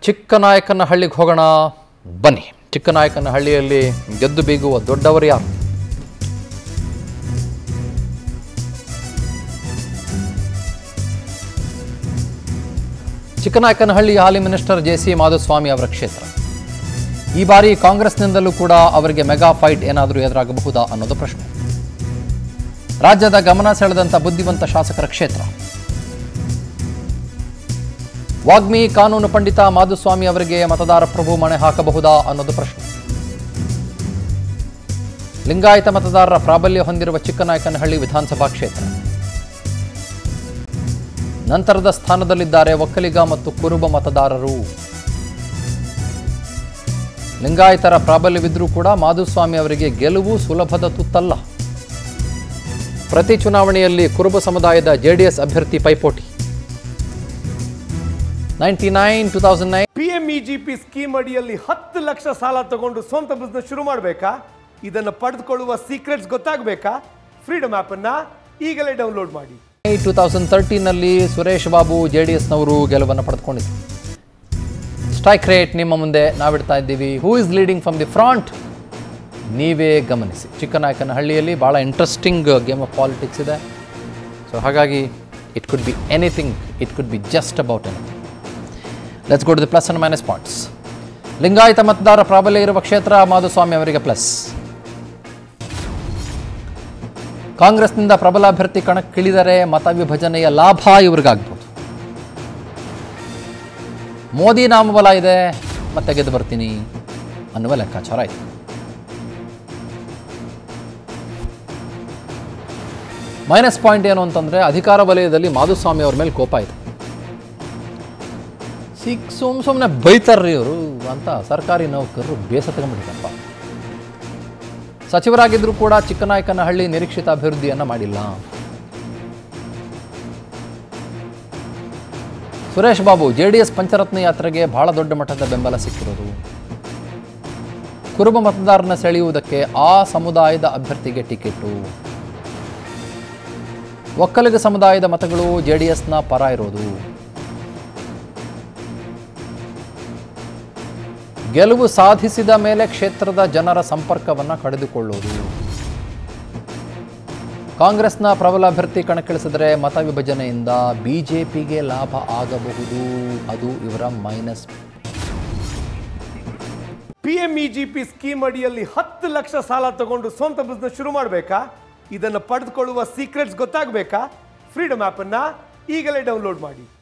ಚಿಕ್ಕನಾಯಕನಹಳ್ಳಿಗೆ ಹೋಗೋಣ ಬನ್ನಿ ಚಿಕ್ಕನಾಯಕನಹಳ್ಳಿಯಲ್ಲಿ ಗೆದ್ದು ಬೀಗುವ ದೊಡ್ಡವರು ಯಾರು ಚಿಕ್ಕನಾಯಕನಹಳ್ಳಿ ಹಾಲಿ ಮಿನಿಸ್ಟರ್ ಜೆ ಸಿ ಮಾಧುಸ್ವಾಮಿ ಅವರ ಕ್ಷೇತ್ರ ಈ ಬಾರಿ ಕಾಂಗ್ರೆಸ್ನಿಂದಲೂ ಕೂಡ ಅವರಿಗೆ ಮೆಗಾ ಫೈಟ್ ಏನಾದರೂ ಎದುರಾಗಬಹುದಾ ಅನ್ನೋದು ಪ್ರಶ್ನೆ ರಾಜ್ಯದ ಗಮನ ಸೆಳೆದಂಥ ಬುದ್ಧಿವಂತ ಶಾಸಕರ ಕ್ಷೇತ್ರ ವಾಗ್ಮಿ ಕಾನೂನು ಪಂಡಿತ ಮಾಧುಸ್ವಾಮಿ ಅವರಿಗೆ ಮತದಾರ ಪ್ರಭು ಮಣೆ ಹಾಕಬಹುದಾ ಅನ್ನೋದು ಪ್ರಶ್ನೆ ಲಿಂಗಾಯತ ಮತದಾರರ ಪ್ರಾಬಲ್ಯ ಹೊಂದಿರುವ ಚಿಕ್ಕನಾಯಕನಹಳ್ಳಿ ವಿಧಾನಸಭಾ ಕ್ಷೇತ್ರ ನಂತರದ ಸ್ಥಾನದಲ್ಲಿದ್ದಾರೆ ಒಕ್ಕಲಿಗ ಮತ್ತು ಕುರುಬ ಮತದಾರರು ಲಿಂಗಾಯತರ ಪ್ರಾಬಲ್ಯವಿದ್ರೂ ಕೂಡ ಮಾಧುಸ್ವಾಮಿ ಅವರಿಗೆ ಗೆಲುವು ಸುಲಭದ ತುತ್ತಲ್ಲ ಪ್ರತಿ ಚುನಾವಣೆಯಲ್ಲಿ ಕುರುಬ ಸಮುದಾಯದ ಜೆಡಿಎಸ್ ಅಭ್ಯರ್ಥಿ ಪೈಪೋಟಿ ninety nine two thousand nine P M E G P scheme ಅಡಿಯಲ್ಲಿ ಹತ್ತು ಲಕ್ಷ ಸಾಲ ತಗೊಂಡು ಸ್ವಂತ ಬಿಸ್ನೆಸ್ ಶುರು ಮಾಡಬೇಕಾ ಇದನ್ನು ಪಡೆದುಕೊಳ್ಳುವ ಸೀಕ್ರೆಟ್ಸ್ ಗೊತ್ತಾಗಬೇಕಾ ಫ್ರೀಡಮ್ ಆ್ಯಪನ್ನು ಈಗಲೇ ಡೌನ್ಲೋಡ್ ಮಾಡಿ ಟೂ ತೌಸಂಡ್ ತರ್ಟೀನಲ್ಲಿ ಸುರೇಶ್ ಬಾಬು ಜೆ ಡಿ ಎಸ್ನವರು ಗೆಲುವನ್ನು ಪಡೆದುಕೊಂಡಿದ್ರು ಸ್ಟ್ರೈಕ್ ರೇಟ್ ನಿಮ್ಮ ಮುಂದೆ ನಾವಿಡ್ತಾ ಇದ್ದೀವಿ who is leading from the front ನೀವೇ ಗಮನಿಸಿ ಚಿಕ್ಕನಾಯಕನಹಳ್ಳಿಯಲ್ಲಿ ಭಾಳ ಇಂಟ್ರೆಸ್ಟಿಂಗ್ ಗೇಮ್ ಆಫ್ ಪಾಲಿಟಿಕ್ಸ್ ಇದೆ ಸೊ ಹಾಗಾಗಿ it could be anything it could be just about anything let's go to the plus and minus points Lingayat ಮತದಾರ ಪ್ರಾಬಲ್ಯ ಇರುವ ಕ್ಷೇತ್ರ ಮಾಧುಸ್ವಾಮಿ ಅವರಿಗೆ ಪ್ಲಸ್ ಕಾಂಗ್ರೆಸ್ನಿಂದ ಪ್ರಬಲ ಅಭ್ಯರ್ಥಿ ಕಣಕ್ಕಿಳಿದರೆ ಮತ ವಿಭಜನೆಯ ಲಾಭ ಇವ್ರಿಗಾಗ್ಬೋದು ಮೋದಿ ನಾಮಬಲ ಇದೆ ಮತ್ತೆ ಗೆದ್ದು ಬರ್ತೀನಿ ಅನ್ನುವ ಲೆಕ್ಕಾಚಾರ ಇದೆ ಮೈನಸ್ ಪಾಯಿಂಟ್ ಏನು ಅಂತಂದರೆ ಅಧಿಕಾರ ವಲಯದಲ್ಲಿ ಮಾಧುಸ್ವಾಮಿ ಅವ್ರ ಮೇಲೆ ಕೋಪ ಇದೆ ಸಿಕ್ ಸುಮ್ ಸುಮ್ಮನೆ ಬೈತಾರ್ರಿ ಇವರು ಅಂತ ಸರ್ಕಾರಿ ನೌಕರರು ಬೇಸ ತಗೊಂಡ್ಬಿಟ್ಟಿದ್ದಪ್ಪ ಸಚಿವರಾಗಿದ್ದರೂ ಕೂಡ ಚಿಕ್ಕನಾಯಕನಹಳ್ಳಿ ನಿರೀಕ್ಷಿತ ಅಭಿವೃದ್ಧಿಯನ್ನು ಮಾಡಿಲ್ಲ Suresh Babu J D S Pancharatna ಯಾತ್ರೆಗೆ ಬಹಳ ದೊಡ್ಡ ಮಟ್ಟದ ಬೆಂಬಲ ಸಿಕ್ಕಿರೋದು ಕುರುಬ ಮತದಾರನ ಸೆಳೆಯುವುದಕ್ಕೆ ಆ ಸಮುದಾಯದ ಅಭ್ಯರ್ಥಿಗೆ ಟಿಕೆಟು ಒಕ್ಕಲಿಗ ಸಮುದಾಯದ ಮತಗಳು ಜೆ ಡಿ ಎಸ್ನ ಪರ ಇರೋದು ಗೆಲುವು ಸಾಧಿಸಿದ ಮೇಲೆ ಕ್ಷೇತ್ರದ ಜನರ ಸಂಪರ್ಕವನ್ನು ಕಡಿದುಕೊಳ್ಳುವುದು ಕಾಂಗ್ರೆಸ್ನ ಪ್ರಬಲ ಅಭ್ಯರ್ಥಿ ಕಣಕ್ಕಿಳಿಸಿದರೆ ಮತ ವಿಭಜನೆಯಿಂದ ಬಿಜೆಪಿಗೆ ಲಾಭ ಆಗಬಹುದು ಅದು ಇವರ minus P M E G P scheme ಅಡಿಯಲ್ಲಿ ಹತ್ತು ಲಕ್ಷ ಸಾಲ ತಗೊಂಡು ಸ್ವಂತ ಬಿಸ್ನೆಸ್ ಶುರು ಮಾಡಬೇಕಾ ಇದನ್ನು ಪಡೆದುಕೊಳ್ಳುವ ಸೀಕ್ರೆಟ್ಸ್ ಗೊತ್ತಾಗಬೇಕಾ ಫ್ರೀಡಮ್ ಆ್ಯಪನ್ನು ಈಗಲೇ ಡೌನ್ಲೋಡ್ ಮಾಡಿ